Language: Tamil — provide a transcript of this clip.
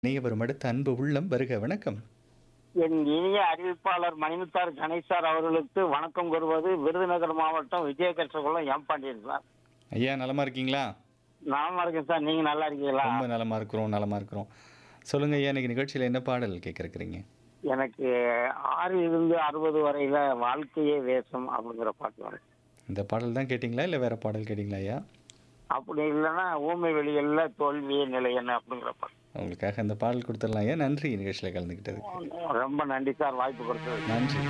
இணைய வரும் அடுத்த அன்பு உள்ளம் வருக வணக்கம் என் இனிய அறிவிப்பாளர் மணிமுத்தார் கணேஷ் சார் அவர்களுக்கு வணக்கம் கூறுவது விருதுநகர் மாவட்டம் விஜயகட்சகுளம் எம் பாண்டியன் சார் ஐயா நலமா இருக்கீங்களா நலமா இருக்கேன் சார் நீங்க நல்லா இருக்கீங்களா ரொம்ப நலமா இருக்கிறோம் நலமா இருக்கிறோம் சொல்லுங்க ஐயா இன்னைக்கு நிகழ்ச்சியில என்ன பாடல் கேட்க இருக்கிறீங்க எனக்கு ஆறில் இருந்து அறுபது வரையில வாழ்க்கையே வேஷம் அப்படிங்கிற பாட்டு வரும் இந்த பாடல் தான் கேட்டிங்களா இல்லை வேற பாடல் கேட்டிங்களா ஐயா அப்படி இல்லைன்னா ஊமை வெளியல்ல தோல்வியே நிலையன்னு அப்படிங்கிற பாட்டு உங்களுக்காக அந்த பாடல் கொடுத்துடலாம் ஐயா நன்றி நிகழ்ச்சியில் கலந்துக்கிட்டதுக்கு ரொம்ப நன்றி சார் வாய்ப்பு கொடுத்தது நன்றி